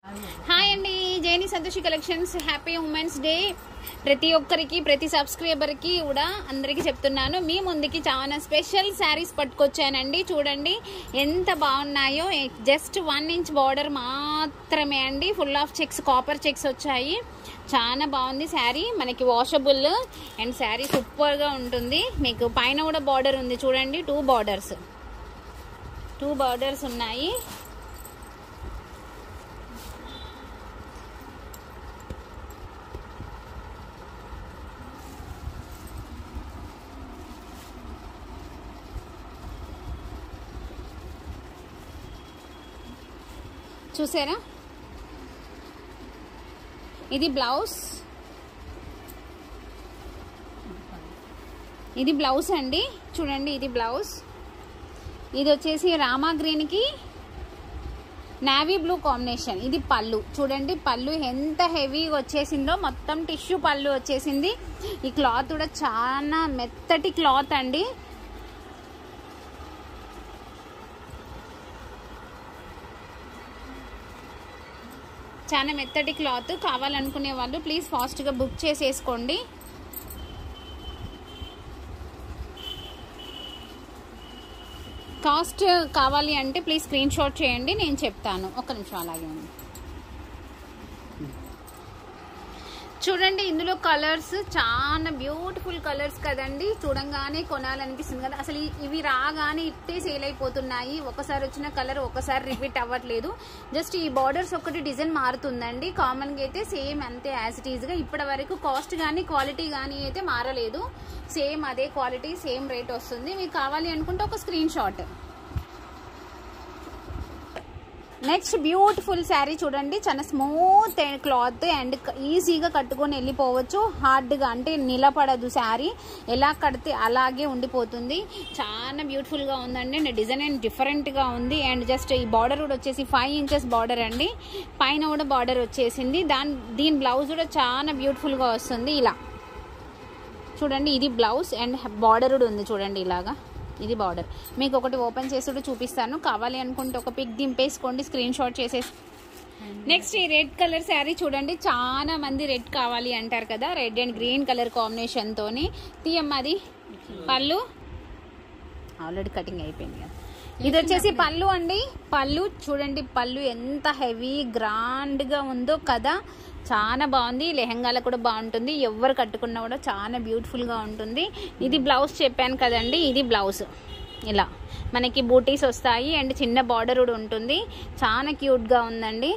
hi అండి Jaini Santoshi collections happy women's day ప్రతి ఒక్కరికి ప్రతి సబ్స్క్రైబర్కి కూడా అందరికీ చెప్తున్నాను మీ ముందుకి చాలా స్పెషల్ శారీస్ పట్టుకొచ్చానండి చూడండి ఎంత బాగున్నాయో జస్ట్ వన్ ఇంచ్ బార్డర్ మాత్రమే అండి full of checks copper checks వచ్చాయి చాలా బాగుంది శారీ మనకి వాషబుల్ అండ్ శారీ సూపర్గా ఉంటుంది మీకు పైన కూడా బార్డర్ ఉంది చూడండి టూ బార్డర్స్ టూ బార్డర్స్ ఉన్నాయి చూసారా ఇది బ్లౌజ్ ఇది బ్లౌజ్ అండి చూడండి ఇది బ్లౌజ్ ఇది వచ్చేసి రామా గ్రీన్కి నావీ బ్లూ కాంబినేషన్ ఇది పళ్ళు చూడండి పళ్ళు ఎంత హెవీగా వచ్చేసిందో మొత్తం టిష్యూ పళ్ళు వచ్చేసింది ఈ క్లాత్ కూడా చాలా మెత్తటి క్లాత్ అండి చాలా మెత్తటి క్లాత్ కావాలనుకునే వాళ్ళు ప్లీజ్ ఫాస్ట్గా బుక్ చేసేసుకోండి కాస్ట్ కావాలి అంటే ప్లీజ్ స్క్రీన్ షాట్ చేయండి నేను చెప్తాను ఒక నిమిషం అలాగే ఉంది చూడండి ఇందులో కలర్స్ చాలా బ్యూటిఫుల్ కలర్స్ కదండి చూడంగానే కొనాలనిపిస్తుంది కదా అసలు ఈ- ఇవి రాగానే ఇట్టే సేల్ అయిపోతున్నాయి ఒకసారి వచ్చిన కలర్ ఒకసారి రిపీట్ అవ్వట్లేదు జస్ట్ ఈ బార్డర్స్ ఒకటి డిజైన్ మారుతుందండి కామన్గా అయితే సేమ్ అంతే యాజ్ ఇట్ ఈజ్గా ఇప్పటి వరకు కాస్ట్ కానీ క్వాలిటీ కానీ అయితే మారలేదు సేమ్ అదే క్వాలిటీ సేమ్ రేట్ వస్తుంది మీకు కావాలి అనుకుంటే ఒక screen shot next beautiful sari చూడండి చాలా స్మూత్ క్లాత్ అండ్ ఈజీగా కట్టుకొని వెళ్ళిపోవచ్చు హార్డ్గా అంటే నిలబడదు శారీ ఎలా కడితే అలాగే ఉండిపోతుంది చాలా బ్యూటిఫుల్గా ఉందండి అండ్ డిజైన్ అండ్ డిఫరెంట్గా ఉంది అండ్ జస్ట్ ఈ బార్డర్ కూడా వచ్చేసి ఫైవ్ ఇంచెస్ బార్డర్ అండి పైన కూడా బార్డర్ వచ్చేసింది దాని దీని బ్లౌజ్ కూడా చాలా బ్యూటిఫుల్గా వస్తుంది ఇలా చూడండి ఇది బ్లౌజ్ అండ్ బార్డర్ కూడా ఉంది చూడండి ఇలాగా ఇది బార్డర్ మీకు ఒకటి ఓపెన్ చేసి కూడా చూపిస్తాను కావాలి అనుకుంటే ఒక పిక్ దింపేసుకోండి స్క్రీన్ షాట్ చేసేసి నెక్స్ట్ ఈ రెడ్ కలర్ శారీ చూడండి చాలా మంది రెడ్ కావాలి అంటారు కదా red and green colour combination తోని తీయమ్మది పళ్ళు ఆల్రెడీ కటింగ్ అయిపోయింది కదా ఇది వచ్చేసి పళ్ళు అండి పళ్ళు చూడండి పళ్ళు ఎంత హెవీ గ్రాండ్గా ఉందో కదా చాలా బాగుంది లెహంగాలో కూడా బాగుంటుంది ఎవరు కట్టుకున్నా కూడా చాలా బ్యూటిఫుల్గా ఉంటుంది ఇది బ్లౌజ్ చెప్పాను కదండి ఇది బ్లౌజ్ ఇలా మనకి బూటీస్ వస్తాయి అండ్ చిన్న బార్డర్ కూడా ఉంటుంది చాలా క్యూట్గా ఉందండి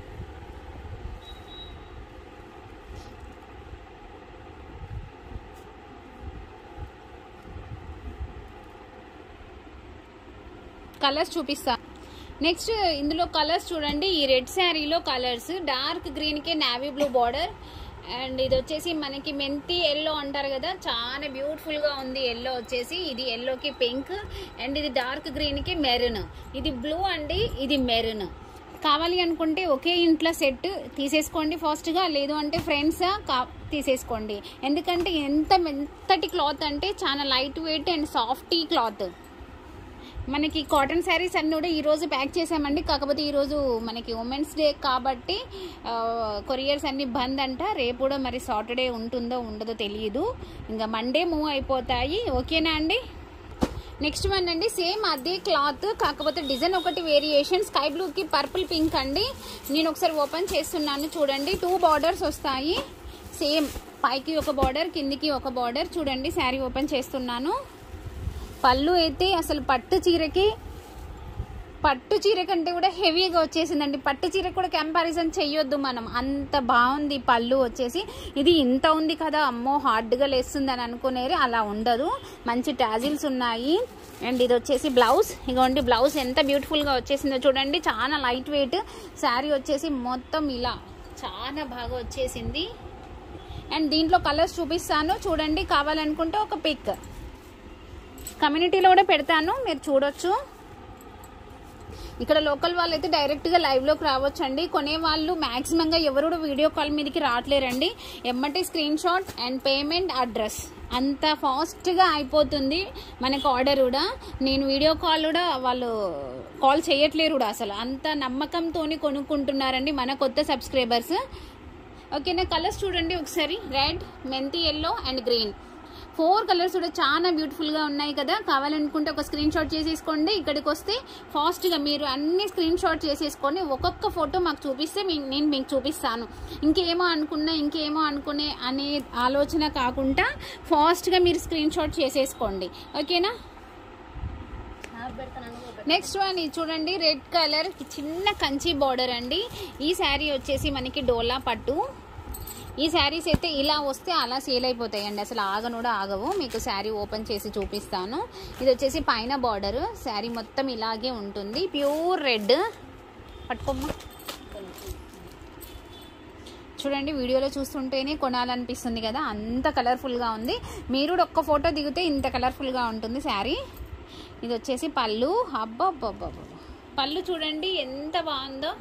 కలర్స్ చూపిస్తా నెక్స్ట్ ఇందులో కలర్స్ చూడండి ఈ రెడ్ శారీలో కలర్స్ డార్క్ గ్రీన్కే నావీ బ్లూ బార్డర్ అండ్ ఇది వచ్చేసి మనకి మెంతి ఎల్లో అంటారు కదా చాలా బ్యూటిఫుల్గా ఉంది ఎల్లో వచ్చేసి ఇది ఎల్లోకి పింక్ అండ్ ఇది డార్క్ గ్రీన్కి మెరూన్ ఇది బ్లూ అండి ఇది మెరూన్ కావాలి అనుకుంటే ఒకే ఇంట్లో సెట్ తీసేసుకోండి ఫాస్ట్గా లేదు అంటే ఫ్రెండ్స్ కా తీసేసుకోండి ఎందుకంటే ఎంత మెత్తటి క్లాత్ అంటే చాలా light weight and softy cloth మనకి కాటన్ శారీస్ అన్నీ కూడా ఈరోజు ప్యాక్ చేసామండి కాకపోతే ఈరోజు మనకి ఉమెన్స్ డే కాబట్టి ఆ, కొరియర్స్ అన్ని బంద్ అంట రేపు కూడా మరి సాటర్డే ఉంటుందో ఉండదో తెలియదు ఇంకా మండే మూవ్ అయిపోతాయి ఓకేనా అండి నెక్స్ట్ వన్ అండి సేమ్ అదే క్లాత్ కాకపోతే డిజైన్ ఒకటి వేరియేషన్ స్కై బ్లూకి పర్పుల్ పింక్ అండి నేను ఒకసారి ఓపెన్ చేస్తున్నాను చూడండి టూ బార్డర్స్ వస్తాయి సేమ్ పైకి ఒక బార్డర్ కిందికి ఒక బార్డర్ చూడండి శారీ ఓపెన్ చేస్తున్నాను పళ్ళు అయితే అసలు పట్టు చీరకి పట్టు చీర కంటే కూడా హెవీగా వచ్చేసిందండి పట్టు చీర కూడా కంపారిజన్ చెయ్యొద్దు మనం అంత బాగుంది పళ్ళు వచ్చేసి ఇది ఇంత ఉంది కదా అమ్మో హార్డ్గా లేస్తుంది అని అనుకునేది అలా ఉండదు మంచి టాజిల్స్ ఉన్నాయి అండ్ ఇది వచ్చేసి బ్లౌజ్ ఇగోండి బ్లౌజ్ ఎంత బ్యూటిఫుల్గా వచ్చేసిందో చూడండి చాలా లైట్ వెయిట్ శారీ వచ్చేసి మొత్తం ఇలా చాలా బాగా వచ్చేసింది అండ్ దీంట్లో కలర్స్ చూపిస్తాను చూడండి కావాలనుకుంటే ఒక పిక్ కమ్యూనిటీలో కూడా పెడతాను మీరు చూడొచ్చు ఇక్కడ లోకల్ వాళ్ళు అయితే డైరెక్ట్గా లైవ్లోకి రావచ్చు అండి కొనే వాళ్ళు మ్యాక్సిమంగా ఎవరు కూడా వీడియో కాల్ మీదకి రావట్లేరండి ఎమ్మటి screen shot and payment address అంత ఫాస్ట్గా అయిపోతుంది మనకు ఆర్డర్ కూడా నేను వీడియో కాల్ కూడా వాళ్ళు కాల్ చేయట్లేరు కూడా అసలు అంత నమ్మకంతో కొనుక్కుంటున్నారండి మన కొత్త సబ్స్క్రైబర్స్ ఓకేనా కలర్స్ చూడండి ఒకసారి రెడ్ మెంతి yellow and green four colours కూడా చాలా బ్యూటిఫుల్గా ఉన్నాయి కదా కావాలనుకుంటే ఒక స్క్రీన్ షాట్ చేసేసుకోండి ఇక్కడికి వస్తే ఫాస్ట్గా మీరు అన్ని స్క్రీన్ షాట్ చేసేసుకొని ఒక్కొక్క ఫోటో మాకు చూపిస్తే మీ- నేను మీకు చూపిస్తాను ఇంకేమో అనుకున్నా ఇంకేమో అనుకునే అనే ఆలోచన కాకుండా ఫాస్ట్గా మీరు స్క్రీన్ షాట్ చేసేసుకోండి ఓకేనా నెక్స్ట్ వన్ ఇది చూడండి రెడ్ కలర్ చిన్న కంచి బార్డర్ అండి ఈ శారీ వచ్చేసి మనకి డోలా పట్టు ఈ శారీస్ అయితే ఇలా వస్తే అలా సేల్ అయిపోతాయండి అసలు ఆగను కూడా ఆగవు మీకు శారీ ఓపెన్ చేసి చూపిస్తాను ఇది వచ్చేసి పైన బార్డర్ శారీ మొత్తం ఇలాగే ఉంటుంది ప్యూర్ రెడ్ పట్టుకోమ్మా చూడండి వీడియోలో చూస్తుంటేనే కొనాలనిపిస్తుంది కదా అంత కలర్ఫుల్గా ఉంది మీరు కూడా ఒక్క ఫోటో దిగితే ఇంత కలర్ఫుల్గా ఉంటుంది శారీ ఇది వచ్చేసి పళ్ళు అబ్బబ్బబ్బబ్బ పళ్ళు చూడండి ఎంత బాగుందో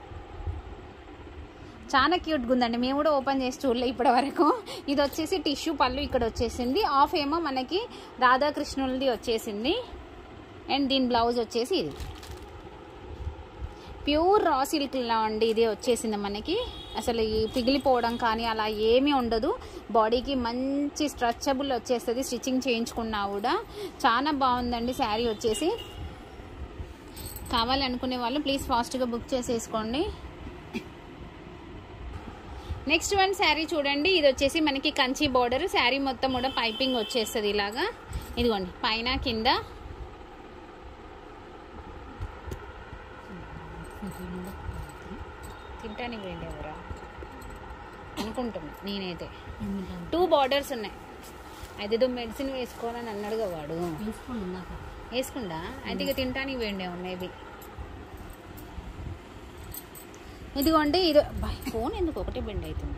చాలా క్యూట్గా ఉందండి మేము కూడా ఓపెన్ చేసి చూడలే ఇప్పటి వరకు ఇది వచ్చేసి టిష్యూ పళ్ళు ఇక్కడ వచ్చేసింది ఆఫ్ ఏమో మనకి రాధాకృష్ణులది వచ్చేసింది అండ్ దీని బ్లౌజ్ వచ్చేసి ఇది ప్యూర్ రా సిల్క్లా అండి ఇది వచ్చేసింది మనకి అసలు ఈ పిగిలిపోవడం కానీ అలా ఏమీ ఉండదు బాడీకి మంచి స్ట్రెచబుల్ వచ్చేస్తుంది స్టిచ్చింగ్ చేయించుకున్నా కూడా చాలా బాగుందండి శారీ వచ్చేసి కావాలనుకునే వాళ్ళు ప్లీజ్ ఫాస్ట్గా బుక్ చేసేసుకోండి నెక్స్ట్ వన్ శారీ చూడండి ఇది వచ్చేసి మనకి కంచి బార్డర్ శారీ మొత్తం కూడా పైపింగ్ వచ్చేస్తుంది ఇలాగా ఇదిగోండి పైన కింద తింటానికి వెళ్ళేవరా అనుకుంటున్నా నేనైతే టూ బార్డర్స్ ఉన్నాయి అదేదో మెడిసిన్ వేసుకోవాలని అన్నాడుగా వాడు వేసుకుండా అయితే ఇక తింటానికి వేండే మేబీ ఇదిగోండి ఇది అబ్బాయి, ఫోన్ ఎందుకు ఒకటే బెండ్ అవుతుంది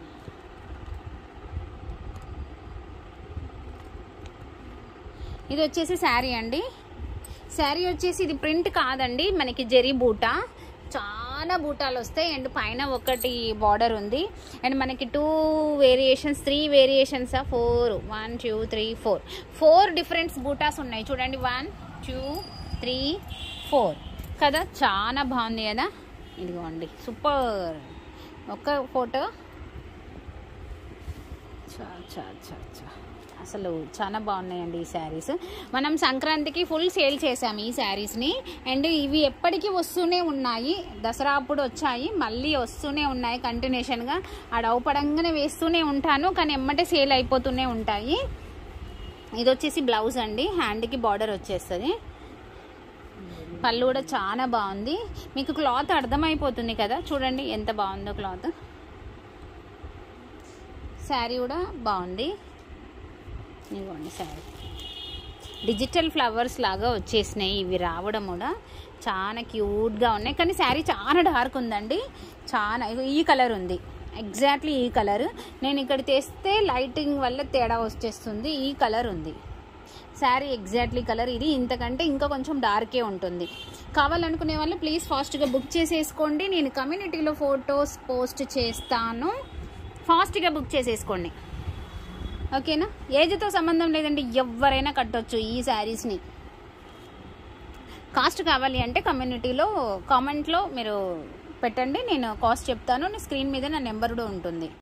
ఇది వచ్చేసి శారీ అండి శారీ వచ్చేసి ఇది ప్రింట్ కాదండి మనకి జరీ బూటా చాలా బూటాలు వస్తాయి అండ్ పైన ఒకటి బార్డర్ ఉంది అండ్ మనకి two variations three variations four one two three four four differents బూటాస్ ఉన్నాయి చూడండి వన్ టూ త్రీ ఫోర్ కదా చాలా బాగుంది కదా ఇదిగోండి సూపర్ ఒక్క ఫోటో చా చా చా చా అసలు చాలా బాగున్నాయండి ఈ శారీస్ మనం సంక్రాంతికి ఫుల్ సేల్ చేసాము ఈ శారీస్ని అండ్ ఇవి ఎప్పటికీ వస్తూనే ఉన్నాయి దసరా అప్పుడు వచ్చాయి మళ్ళీ వస్తూనే ఉన్నాయి కంటిన్యూషన్గా ఆడ అవపడంగానే వేస్తూనే ఉంటాను కానీ ఎమ్మటే సేల్ అయిపోతూనే ఉంటాయి ఇది వచ్చేసి బ్లౌజ్ అండి హ్యాండ్కి బార్డర్ వచ్చేస్తుంది పళ్ళు కూడా చాలా బాగుంది మీకు క్లాత్ అర్థమైపోతుంది కదా చూడండి ఎంత బాగుందో క్లాత్ శారీ కూడా బాగుంది ఇదిగోండి శారీ డిజిటల్ ఫ్లవర్స్ లాగా వచ్చేసినాయి ఇవి రావడం కూడా చాలా క్యూట్గా ఉన్నాయి కానీ శారీ చాలా డార్క్ ఉందండి చాలా ఇగో ఈ కలర్ ఉంది ఎగ్జాక్ట్లీ ఈ కలర్ నేను ఇక్కడ తెస్తే లైటింగ్ వల్ల తేడా వచ్చేస్తుంది ఈ కలర్ ఉంది శారీ ఎగ్జాక్ట్లీ కలర్ ఇది ఇంతకంటే ఇంకా కొంచెం డార్కే ఉంటుంది కావాలనుకునే వాళ్ళు ప్లీజ్ ఫాస్ట్గా బుక్ చేసేసుకోండి నేను కమ్యూనిటీలో ఫొటోస్ పోస్ట్ చేస్తాను ఫాస్ట్గా బుక్ చేసేసుకోండి ఓకేనా ఏజ్తో సంబంధం లేదండి ఎవరైనా కట్టొచ్చు ఈ శారీస్ని కాస్ట్ కావాలి అంటే కమ్యూనిటీలో కామెంట్లో మీరు పెట్టండి నేను కాస్ట్ చెప్తాను స్క్రీన్ మీద నా నెంబర్ కూడా ఉంటుంది